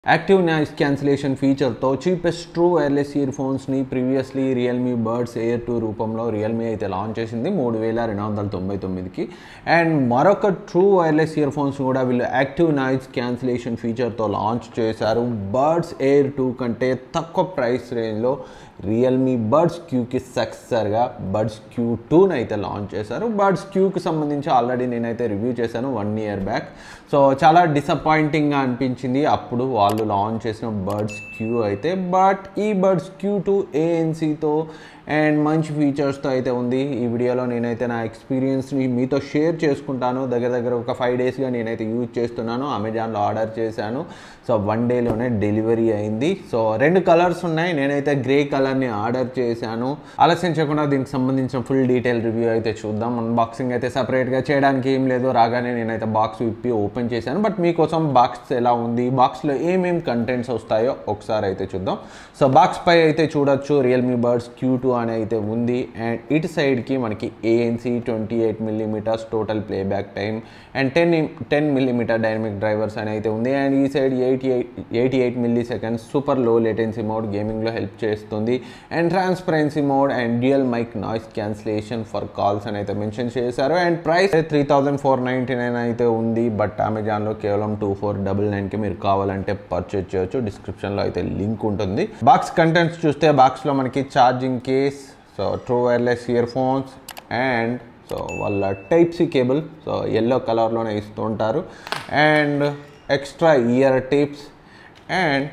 active noise cancellation ఫీచర్తో cheapest true wireless ear ఫోన్స్ని previously Realme Buds Air two రూపంలో Realme అయితే launch చేసింది మూడు వేల రెండు వందల తొంభై తొమ్మిదికి అండ్ మరొక ట్రూ వైర్లెస్ ఇయర్ ఫోన్స్ కూడా వీళ్ళు యాక్టివ్ నాయిస్ క్యాన్సిలేషన్ ఫీచర్తో లాంచ్ చేశారు బర్డ్స్ ఎయిర్ టూ కంటే తక్కువ ప్రైస్ రేంజ్లో రియల్మీ బర్డ్స్ క్యూకి సక్సెసర్గా బర్డ్స్ క్యూ టూని అయితే లాంచ్ చేశారు బర్డ్స్ క్యూకి సంబంధించి ఆల్రెడీ నేనైతే రివ్యూ చేశాను వన్ ఇయర్ బ్యాక్ సో చాలా డిసప్పాయింటింగ్గా అనిపించింది అప్పుడు వాళ్ళు లాంచ్ చేసిన బర్డ్స్ క్యూ అయితే బట్ ఈ బర్డ్స్ క్యూ టూ ఏఎన్సీతో అండ్ మంచి ఫీచర్స్తో అయితే ఉంది ఈ వీడియోలో నేనైతే నా ఎక్స్పీరియన్స్ని మీతో షేర్ చేసుకుంటాను దగ్గర దగ్గర ఒక ఫైవ్ డేస్గా నేనైతే యూజ్ చేస్తున్నాను అమెజాన్లో ఆర్డర్ చేశాను సో వన్ డేలోనే డెలివరీ అయింది సో రెండు కలర్స్ ఉన్నాయి నేనైతే గ్రే కలర్ని ఆర్డర్ చేశాను ఆలస్యం చేయకుండా దీనికి సంబంధించిన ఫుల్ డీటెయిల్ రివ్యూ అయితే చూద్దాం అన్బాక్సింగ్ అయితే సపరేట్గా చేయడానికి ఏం లేదు రాగానే నేనైతే బాక్స్ విప్పి ఓపెన్ చేశాను బట్ మీకోసం బాక్స్ ఎలా ఉంది బాక్స్లో ఏమేం కంటెంట్స్ వస్తాయో ఒకసారి అయితే చూద్దాం సో బాక్స్ పై అయితే చూడొచ్చు రియల్మీ బర్డ్స్ క్యూ టూ అని అయితే ఉంది అండ్ ఇటు సైడ్కి మనకి ANC twenty eight millimetres total playback time and ten ten millimetre dynamic drivers అని అయితే ఉంది అండ్ ఈ side eighty eight eighty eight milliseconds super low latency mode గేమింగ్లో హెల్ప్ చేస్తుంది and transparency mode and dual mic noise cancellation for calls అని అయితే mention చేశారు and price three thousand four ninety nine అయితే ఉంది but అమెజాన్లో కేవలం two four double నైన్కి మీరు కావాలంటే పర్చేజ్ చేయొచ్చు డిస్క్రిప్షన్లో అయితే లింక్ ఉంటుంది బాక్స్ కంటెంట్స్ చూస్తే బాక్స్లో మనకి charging case so true wireless earphones and so వాళ్ళ type C cable so yellow కలర్లోనే ఇస్తూ ఉంటారు and extra ear tips and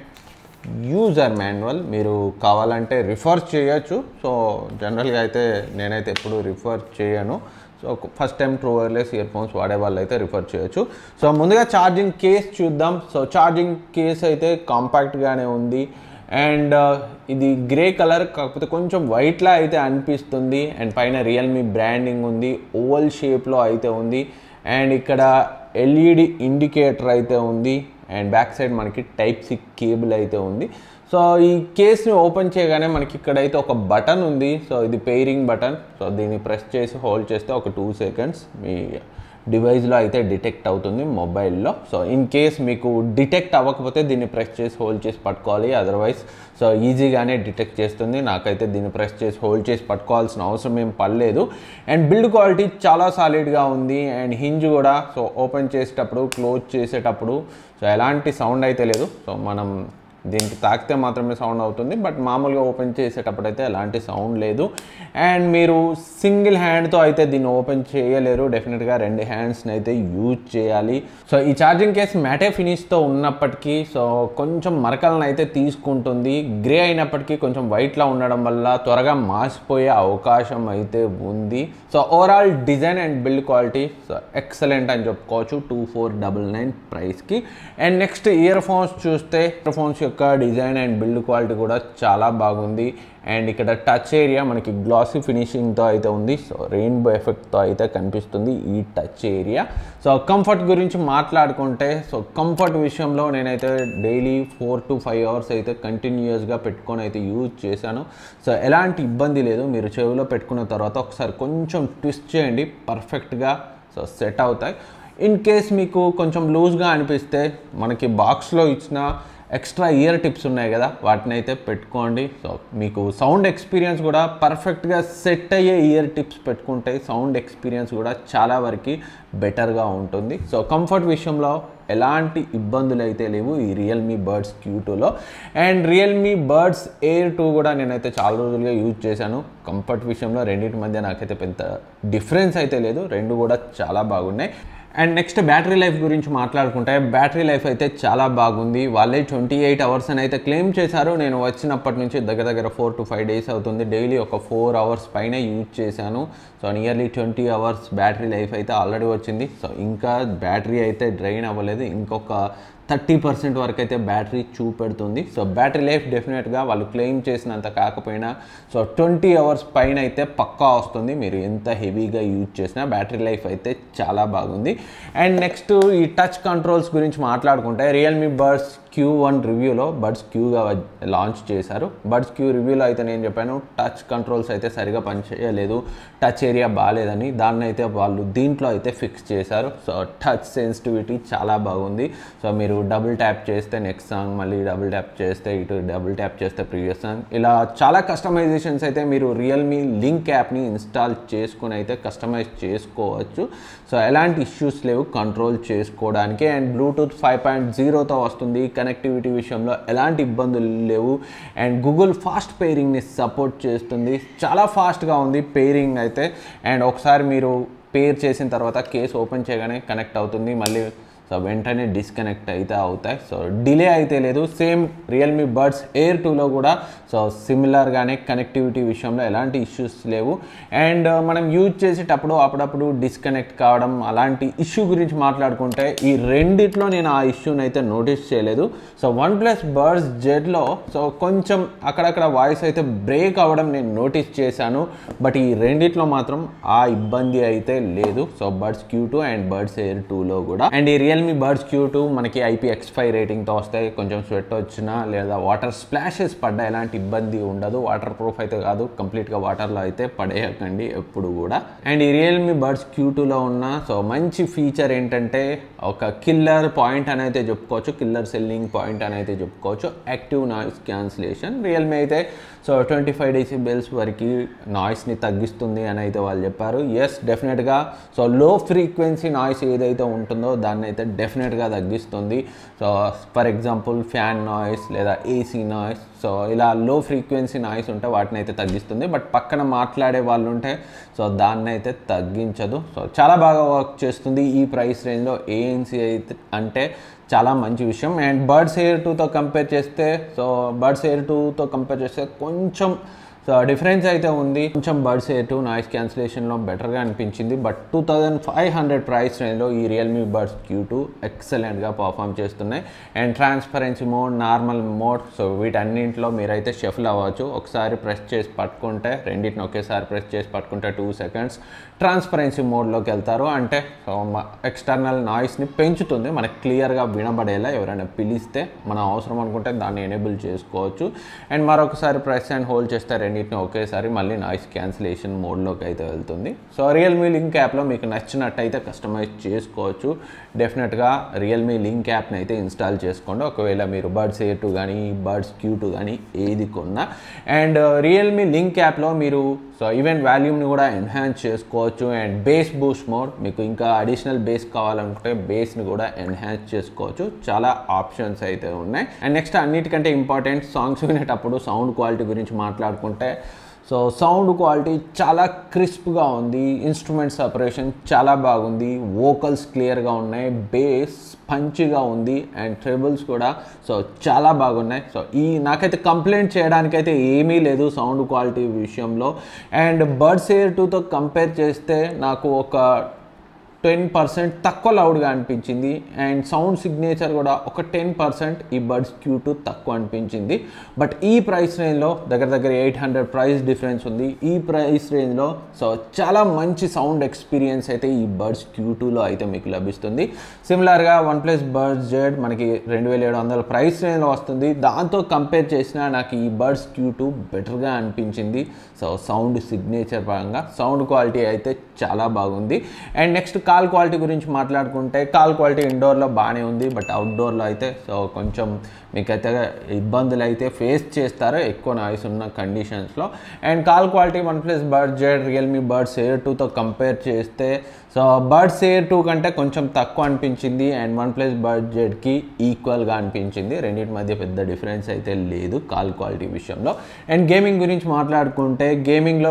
user manual మీరు కావాలంటే రిఫర్ చేయొచ్చు సో జనరల్గా అయితే నేనైతే ఎప్పుడు రిఫర్ చేయను so first time true wireless earphones వాడే వాళ్ళు అయితే రిఫర్ చేయొచ్చు సో ముందుగా ఛార్జింగ్ కేస్ చూద్దాం సో ఛార్జింగ్ కేస్ అయితే కాంపాక్ట్గానే ఉంది అండ్ ఇది గ్రే కలర్ కాకపోతే కొంచెం వైట్లా అయితే అనిపిస్తుంది అండ్ పైన రియల్మీ బ్రాండింగ్ ఉంది ఓవల్ షేప్లో అయితే ఉంది అండ్ ఇక్కడ ఎల్ఈడి ఇండికేటర్ అయితే ఉంది అండ్ బ్యాక్ సైడ్ మనకి టైప్ సి కేబుల్ అయితే ఉంది సో ఈ కేస్ని ఓపెన్ చేయగానే మనకి ఇక్కడైతే ఒక బటన్ ఉంది సో ఇది పెయిరింగ్ బటన్ సో దీన్ని ప్రెస్ చేసి హోల్డ్ చేస్తే ఒక టూ సెకండ్స్ మీ డివైస్లో అయితే డిటెక్ట్ అవుతుంది మొబైల్లో సో ఇన్ కేస్ మీకు డిటెక్ట్ అవ్వకపోతే దీన్ని ప్రెస్ చేసి హోల్డ్ చేసి పట్టుకోవాలి అదర్వైజ్ సో ఈజీగానే డిటెక్ట్ చేస్తుంది నాకైతే దీన్ని ప్రెస్ చేసి హోల్డ్ చేసి పట్టుకోవాల్సిన అవసరం ఏం పడలేదు అండ్ బిల్డ్ క్వాలిటీ చాలా సాలిడ్గా ఉంది అండ్ హింజ్ కూడా సో ఓపెన్ చేసేటప్పుడు క్లోజ్ చేసేటప్పుడు సో ఎలాంటి సౌండ్ అయితే లేదు సో మనం దీనికి తాకితే మాత్రమే సౌండ్ అవుతుంది బట్ మామూలుగా ఓపెన్ చేసేటప్పుడు అయితే ఎలాంటి సౌండ్ లేదు అండ్ మీరు సింగిల్ హ్యాండ్తో అయితే దీన్ని ఓపెన్ చేయలేరు డెఫినెట్గా రెండు హ్యాండ్స్ని అయితే యూజ్ చేయాలి సో ఈ ఛార్జింగ్ కేస్ మ్యాటే ఫినిష్తో ఉన్నప్పటికీ సో కొంచెం మరకలను అయితే తీసుకుంటుంది గ్రే అయినప్పటికీ కొంచెం వైట్లా ఉండడం వల్ల త్వరగా మాసిపోయే అవకాశం అయితే ఉంది so overall design and build quality so excellent అని చెప్పుకోవచ్చు టూ ఫోర్ డబల్ నైన్ ప్రైస్కి అండ్ నెక్స్ట్ ఇయర్ ఫోన్స్ చూస్తే ఇయర్ ఫోన్స్ యొక్క డిజైన్ అండ్ బిల్డ్ క్వాలిటీ కూడా చాలా బాగుంది అండ్ ఇక్కడ టచ్ ఏరియా మనకి గ్లాసీ ఫినిషింగ్తో అయితే ఉంది సో రెయిన్బో ఎఫెక్ట్తో అయితే కనిపిస్తుంది ఈ టచ్ ఏరియా సో కంఫర్ట్ గురించి మాట్లాడుకుంటే సో కంఫర్ట్ విషయంలో నేనైతే daily four to five hours అయితే కంటిన్యూస్గా పెట్టుకొని అయితే యూజ్ చేశాను సో ఎలాంటి ఇబ్బంది లేదు మీరు చెవిలో పెట్టుకున్న తర్వాత ఒకసారి కొంచెం ట్విస్ట్ చేయండి పర్ఫెక్ట్గా సో సెట్ అవుతాయి ఇన్ కేస్ మీకు కొంచెం లూజ్గా అనిపిస్తే మనకి బాక్స్లో ఇచ్చిన ఎక్స్ట్రా ఇయర్ టిప్స్ ఉన్నాయి కదా వాటిని అయితే పెట్టుకోండి సో మీకు సౌండ్ ఎక్స్పీరియన్స్ కూడా పర్ఫెక్ట్గా సెట్ అయ్యే ఇయర్ టిప్స్ పెట్టుకుంటే సౌండ్ ఎక్స్పీరియన్స్ కూడా చాలా వరకు బెటర్గా ఉంటుంది సో కంఫర్ట్ విషయంలో ఎలాంటి ఇబ్బందులు అయితే లేవు ఈ రియల్మీ బర్డ్స్ క్యూ టూలో and Realme Buds Air two కూడా నేనైతే చాలా రోజులుగా యూజ్ చేశాను కంఫర్ట్ విషయంలో రెండింటి మధ్య నాకైతే పెద్ద డిఫరెన్స్ అయితే లేదు రెండు కూడా చాలా బాగున్నాయి అండ్ నెక్స్ట్ బ్యాటరీ లైఫ్ గురించి మాట్లాడుకుంటే బ్యాటరీ లైఫ్ అయితే చాలా బాగుంది వాళ్ళే ట్వంటీ ఎయిట్ అవర్స్ అని అయితే క్లెయిమ్ చేశారు నేను వచ్చినప్పటి నుంచి దగ్గర దగ్గర ఫోర్ టు ఫైవ్ డేస్ అవుతుంది డైలీ ఒక ఫోర్ అవర్స్ పైన యూజ్ చేశాను so nearly twenty hours battery life అయితే ఆల్రెడీ వచ్చింది సో ఇంకా బ్యాటరీ అయితే డ్రైన్ అవ్వలేదు ఇంకొక థర్టీ పర్సెంట్ వరకు అయితే బ్యాటరీ చూపెడుతుంది సో బ్యాటరీ లైఫ్ డెఫినెట్గా వాళ్ళు క్లెయిమ్ చేసినంత కాకపోయినా సో ట్వంటీ అవర్స్ పైన అయితే పక్కా వస్తుంది మీరు ఎంత హెవీగా యూజ్ చేసినా బ్యాటరీ లైఫ్ అయితే చాలా బాగుంది అండ్ నెక్స్ట్ ఈ టచ్ కంట్రోల్స్ గురించి మాట్లాడుకుంటే రియల్మీ బర్డ్స్ క్యూ వన్ రివ్యూలో బడ్స్ క్యూగా లాంచ్ చేశారు బడ్స్ క్యూ రివ్యూలో అయితే నేను చెప్పాను టచ్ కంట్రోల్స్ అయితే సరిగా పనిచేయలేదు టచ్ ఏరియా బాగాలేదని దాన్ని అయితే వాళ్ళు దీంట్లో అయితే ఫిక్స్ చేశారు సో టచ్ సెన్సిటివిటీ చాలా బాగుంది సో మీరు డబుల్ ట్యాప్ చేస్తే నెక్స్ట్ సాంగ్ మళ్ళీ డబుల్ ట్యాప్ చేస్తే ఇటు డబుల్ ట్యాప్ చేస్తే ప్రీవియస్ సాంగ్ ఇలా చాలా కస్టమైజేషన్స్ అయితే మీరు రియల్మీ లింక్ యాప్ని ఇన్స్టాల్ చేసుకుని అయితే కస్టమైజ్ చేసుకోవచ్చు సో ఎలాంటి ఇష్యూస్ లేవు కంట్రోల్ చేసుకోవడానికి అండ్ బ్లూటూత్ ఫైవ్ పాయింట్ జీరోతో వస్తుంది కనెక్టివిటీ విషయంలో ఎలాంటి ఇబ్బందులు లేవు అండ్ గూగుల్ ఫాస్ట్ పేరింగ్ని సపోర్ట్ చేస్తుంది చాలా ఫాస్ట్గా ఉంది పేరింగ్ అయితే అండ్ ఒకసారి మీరు పేర్ చేసిన తర్వాత కేస్ ఓపెన్ చేయగానే కనెక్ట్ అవుతుంది మళ్ళీ సో వెంటనే డిస్కనెక్ట్ అయితే అవుతాయి సో డిలే అయితే లేదు సేమ్ రియల్మీ బడ్స్ ఎయిర్ టూలో కూడా సో సిమిలర్గానే కనెక్టివిటీ విషయంలో ఎలాంటి ఇష్యూస్ లేవు అండ్ మనం యూజ్ చేసేటప్పుడు అప్పుడప్పుడు డిస్కనెక్ట్ కావడం అలాంటి ఇష్యూ గురించి మాట్లాడుకుంటే ఈ రెండిట్లో నేను ఆ ఇష్యూని అయితే నోటీస్ చేయలేదు సో వన్ ప్లస్ బర్డ్స్ జెడ్లో సో కొంచెం అక్కడక్కడ వాయిస్ అయితే బ్రేక్ అవ్వడం నేను నోటీస్ చేశాను బట్ ఈ రెండిట్లో మాత్రం ఆ ఇబ్బంది అయితే లేదు so Buds Q two and Buds Air టూలో కూడా అండ్ ఈ రియల్మీ బర్డ్స్ క్యూ టూ మనకి ఐపీఎక్స్ ఫైవ్ రేటింగ్తో వస్తాయి కొంచెం స్వెట్ వచ్చినా లేదా వాటర్ స్ప్లాషెస్ పడ్డా ఎలాంటి ఇబ్బంది ఉండదు వాటర్ ప్రూఫ్ అయితే కాదు కంప్లీట్గా వాటర్లో అయితే పడేయకండి ఎప్పుడు కూడా అండ్ ఈ రియల్మీ బర్డ్స్ క్యూ టూలో ఉన్న సో మంచి ఫీచర్ ఏంటంటే ఒక కిల్లర్ పాయింట్ అని అయితే చెప్పుకోవచ్చు కిల్లర్ సెల్లింగ్ పాయింట్ అని అయితే చెప్పుకోవచ్చు యాక్టివ్ నాయిస్ క్యాన్సిలేషన్ రియల్మీ అయితే సో ట్వంటీ ఫైవ్ డెసిబెల్స్ వరకు నాయిస్ని తగ్గిస్తుంది అని అయితే వాళ్ళు చెప్పారు ఎస్ డెఫినెట్గా సో లో ఫ్రీక్వెన్సీ నాయిస్ ఏదైతే ఉంటుందో దాన్ని అయితే డెఫినెట్గా తగ్గిస్తుంది so for example fan noise లేదా ఏసీ నాయిస్ సో ఇలా లో ఫ్రీక్వెన్సీ నాయిస్ ఉంటే వాటిని అయితే తగ్గిస్తుంది బట్ పక్కన మాట్లాడే వాళ్ళు ఉంటే సో దాన్ని అయితే తగ్గించదు సో చాలా బాగా వర్క్ చేస్తుంది ఈ ప్రైస్ రేంజ్లో ఏఎన్సీ అయితే అంటే చాలా మంచి విషయం అండ్ బర్డ్స్ ఎయిర్ టూతో కంపేర్ చేస్తే సో బర్డ్స్ ఎయిర్ టూతో కంపేర్ చేస్తే కొంచెం సో డిఫరెన్స్ అయితే ఉంది కొంచెం బర్డ్స్ ఎయిర్ టూ నాయిస్ క్యాన్సిలేషన్లో బెటర్గా అనిపించింది but two thousand five hundred price రేంజ్లో ఈ రియల్మీ బర్డ్స్ క్యూ టూ ఎక్సలెంట్గా పర్ఫామ్ చేస్తున్నాయి and transparency mode normal mode so వీటన్నింటిలో మీరైతే షఫల్ అవ్వచ్చు ఒకసారి ప్రెస్ చేసి పట్టుకుంటే రెండింటిని ఒకేసారి ప్రెస్ చేసి పట్టుకుంటే టూ సెకండ్స్ ట్రాన్స్పరెన్సీ మోడ్లోకి వెళ్తారు అంటే సో ఎక్స్టర్నల్ నాయిస్ని పెంచుతుంది మనకి క్లియర్గా వినబడేలా ఎవరైనా పిలిస్తే మనం అవసరం అనుకుంటే దాన్ని ఎనేబుల్ చేసుకోవచ్చు అండ్ మరొకసారి ప్రెస్ అండ్ హోల్డ్ చేస్తే రెండింటిని ఒకేసారి మళ్ళీ నాయిస్ క్యాన్సిలేషన్ మోడ్లోకి అయితే వెళ్తుంది సో రియల్మీ లింక్ యాప్లో మీకు నచ్చినట్టయితే కస్టమైజ్ చేసుకోవచ్చు డెఫినెట్గా రియల్మీ లింక్ యాప్ని అయితే ఇన్స్టాల్ చేసుకోండి ఒకవేళ మీరు బర్డ్స్ ఏ టూ కానీ బర్డ్స్ క్యూ టూ కానీ ఏది కొన్నా అండ్ రియల్మీ లింక్ యాప్లో మీరు సో ఈవెన్ వాల్యూమ్ని కూడా ఎన్హాన్స్ చేసుకోవచ్చు అండ్ బేస్ బూస్ట్ మోడ్ మీకు ఇంకా అడిషనల్ బేస్ కావాలనుకుంటే బేస్ని కూడా ఎన్హాన్స్ చేసుకోవచ్చు చాలా ఆప్షన్స్ అయితే ఉన్నాయి అండ్ నెక్స్ట్ అన్నిటికంటే ఇంపార్టెంట్ సాంగ్స్ వినేటప్పుడు సౌండ్ క్వాలిటీ గురించి మాట్లాడుకుంటే సో సౌండ్ క్వాలిటీ చాలా క్రిస్ప్గా ఉంది ఇన్స్ట్రుమెంట్ సపరేషన్ చాలా బాగుంది వోకల్స్ క్లియర్గా ఉన్నాయి బేస్ పంచిగా ఉంది అండ్ ట్రెబుల్స్ కూడా సో చాలా బాగున్నాయి సో ఈ నాకైతే కంప్లైంట్ చేయడానికైతే ఏమీ లేదు సౌండ్ క్వాలిటీ విషయంలో అండ్ బర్డ్స్ ఎయిర్ టూతో కంపేర్ చేస్తే నాకు ఒక టెన్ పర్సెంట్ తక్కువ లౌడ్గా అనిపించింది అండ్ సౌండ్ సిగ్నేచర్ కూడా ఒక టెన్ పర్సెంట్ ఈ బడ్స్ క్యూ టూ తక్కువ అనిపించింది బట్ ఈ ప్రైస్ రేంజ్లో దగ్గర దగ్గర ఎయిట్ హండ్రెడ్ ప్రైస్ డిఫరెన్స్ ఉంది ఈ ప్రైస్ రేంజ్లో సో చాలా మంచి సౌండ్ ఎక్స్పీరియన్స్ అయితే ఈ బడ్స్ క్యూ టూలో అయితే మీకు లభిస్తుంది సిమిలర్గా వన్ ప్లస్ బర్డ్స్ జెడ్ మనకి రెండు వేల ఏడు వందల ప్రైస్ రేంజ్లో వస్తుంది దాంతో కంపేర్ చేసినా నాకు ఈ బర్డ్స్ క్యూ టూ బెటర్గా అనిపించింది సో సౌండ్ సిగ్నేచర్ పరంగా సౌండ్ క్వాలిటీ అయితే చాలా బాగుంది అండ్ నెక్స్ట్ కాల్ క్వాలిటీ గురించి మాట్లాడుకుంటే కాల్ క్వాలిటీ ఇండోర్లో బాగానే ఉంది బట్ అవుట్డోర్లో అయితే సో కొంచెం మీకైతే ఇబ్బందులు అయితే ఫేస్ చేస్తారు ఎక్కువ నాయిస్ ఉన్న కండిషన్స్లో and call quality OnePlus Bud Z Realme Buds Air టూతో కంపేర్ చేస్తే సో బర్డ్స్ ఎయిర్ టూ కంటే కొంచెం తక్కువ అనిపించింది అండ్ వన్ ప్లస్ బర్డ్ జెడ్కి ఈక్వల్గా అనిపించింది రెండింటి మధ్య పెద్ద డిఫరెన్స్ అయితే లేదు కాల్ క్వాలిటీ విషయంలో అండ్ గేమింగ్ గురించి మాట్లాడుకుంటే గేమింగ్లో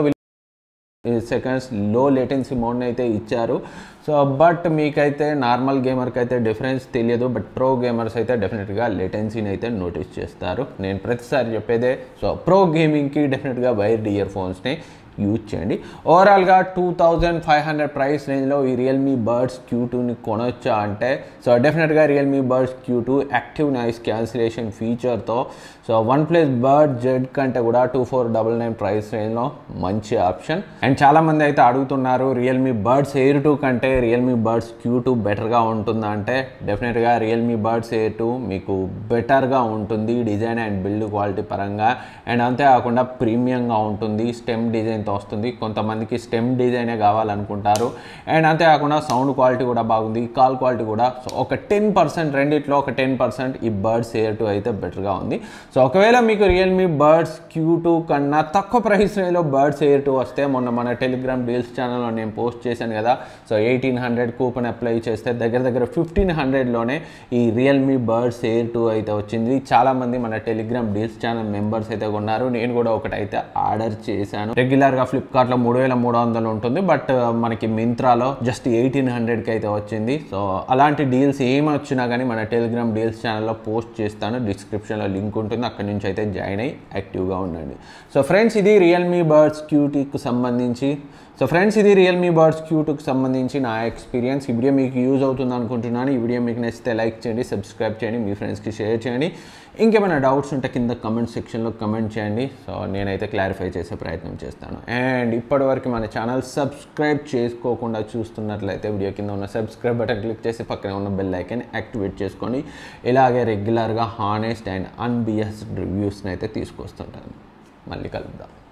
సెకండ్స్ లో లేటెన్సీ మోడ్ని అయితే ఇచ్చారు సో బట్ మీకైతే నార్మల్ గేమర్కి అయితే డిఫరెన్స్ తెలియదు బట్ ప్రో గేమర్స్ అయితే డెఫినెట్గా లేటెన్సీని అయితే నోటీస్ చేస్తారు నేను ప్రతిసారి చెప్పేదే సో ప్రో గేమింగ్కి డెఫినెట్గా వైర్డ్ ఇయర్ ఫోన్స్ని యూజ్ చేయండి ఓవరాల్గా two thousand five hundred price రేంజ్లో ఈ రియల్మీ బర్డ్స్ క్యూ టూని కొనొచ్చా అంటే సో డెఫినెట్గా Realme Buds Q two active noise cancellation ఫీచర్తో so OnePlus Bud Z కంటే కూడా two four double nine price రేంజ్లో మంచి ఆప్షన్ అండ్ చాలామంది అయితే అడుగుతున్నారు రియల్మీ బర్డ్స్ ఎయిర్ టూ కంటే రియల్మీ బర్డ్స్ క్యూ టూ బెటర్గా ఉంటుందా అంటే డెఫినెట్గా రియల్మీ బర్డ్స్ ఎయిర్ టూ మీకు బెటర్గా ఉంటుంది డిజైన్ అండ్ బిల్డ్ క్వాలిటీ పరంగా అండ్ అంతేకాకుండా ప్రీమియంగా ఉంటుంది స్టెమ్ డిజైన్తో వస్తుంది కొంతమందికి స్టెమ్ డిజైనే కావాలనుకుంటారు అండ్ అంతేకాకుండా సౌండ్ క్వాలిటీ కూడా బాగుంది కాల్ క్వాలిటీ కూడా సో ఒక టెన్ పర్సెంట్ రెండిట్లో ఒక టెన్ పర్సెంట్ ఈ బర్డ్స్ ఎయిర్ టూ అయితే బెటర్గా ఉంది సో ఒకవేళ మీకు రియల్మీ బర్డ్స్ క్యూ టూ కన్నా తక్కువ ప్రైస్ రేంజ్లో బర్డ్స్ ఎయిర్ టూ వస్తే మొన్న మన టెలిగ్రామ్ డీల్స్ ఛానల్లో నేను పోస్ట్ చేశాను కదా so eighteen hundred coupon apply చేస్తే దగ్గర దగ్గర ఫిఫ్టీన్ హండ్రెడ్లోనే ఈ రియల్మీ బర్డ్స్ ఎయిర్ టూ అయితే వచ్చింది చాలామంది మన టెలిగ్రామ్ డీల్స్ ఛానల్ మెంబర్స్ అయితే కొన్నారు నేను కూడా ఒకటి అయితే ఆర్డర్ చేశాను రెగ్యులర్గా ఫ్లిప్కార్ట్లో మూడు వేల మూడు వందలు ఉంటుంది బట్ మనకి మింత్రాలో జస్ట్ ఎయిటీన్ హండ్రెడ్కి అయితే వచ్చింది సో అలాంటి డీల్స్ ఏమి వచ్చినా కానీ మన టెలిగ్రామ్ డీల్స్ ఛానల్లో పోస్ట్ చేస్తాను డిస్క్రిప్షన్లో లింక్ ఉంటుంది అక్కడి నుంచి అయితే జాయిన్ అయ్యి యాక్టివ్గా ఉండండి సో ఫ్రెండ్స్ ఇది రియల్మీ బర్డ్స్ క్యూటీకి సంబంధించి సో ఫ్రెండ్స్ ఇది రియల్మీ బర్డ్స్ క్యూట్కి సంబంధించి నా ఎక్స్పీరియన్స్ ఈ వీడియో మీకు యూజ్ అవుతుంది అనుకుంటున్నాను ఈ వీడియో మీకు నచ్చితే లైక్ చేయండి సబ్స్క్రైబ్ చేయండి మీ ఫ్రెండ్స్కి షేర్ చేయండి ఇంకేమైనా డౌట్స్ ఉంటే కింద కమెంట్ సెక్షన్లో కమెంట్ చేయండి సో నేనైతే క్లారిఫై చేసే ప్రయత్నం చేస్తాను అండ్ ఇప్పటివరకు మన ఛానల్ సబ్స్క్రైబ్ చేసుకోకుండా చూస్తున్నట్లయితే వీడియో కింద ఉన్న సబ్స్క్రైబ్ బటన్ క్లిక్ చేసి పక్కనే ఉన్న బెల్ ఐకన్ యాక్టివేట్ చేసుకోండి ఇలాగే రెగ్యులర్గా హానెస్ట్ అండ్ అన్బియస్డ్ రివ్యూస్ని అయితే తీసుకొస్తుంటాను మళ్ళీ కలుద్దాం